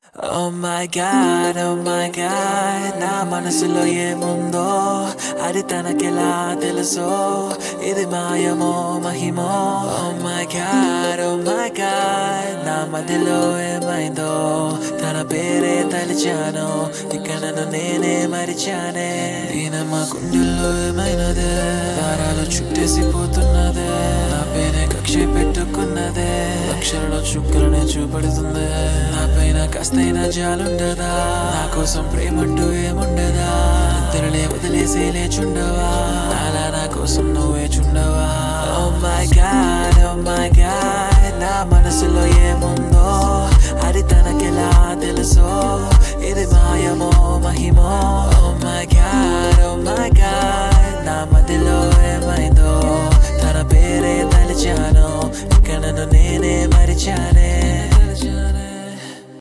Oh my god, oh my god నా మనసులో ఏముందో అది తనకెలా తెలుసో ఇది మాయమో మహిమో Oh my god, oh my god నా మదిలో ఏమైందో తన పేరే తలిచాను ఇక నన్ను నేనే మరిచానే ఈయనమ్మ గుండెల్లో ఏమైనదే దారాలు చుట్టేసిపోతున్నదే నా పేరే కక్ష పెట్టుకున్నదే లక్షలలో చుక్కలనే చూపెడుతుంది నా పైన కాస్తైనా జాలుండదా నా కోసం ప్రేమంటూ ఏముండదా నిద్రలే వదిలేసి లేచుండవా అలా నా కోసం నువ్వే చుండవా Oh my god, oh my god నా మనసులో ఏముందో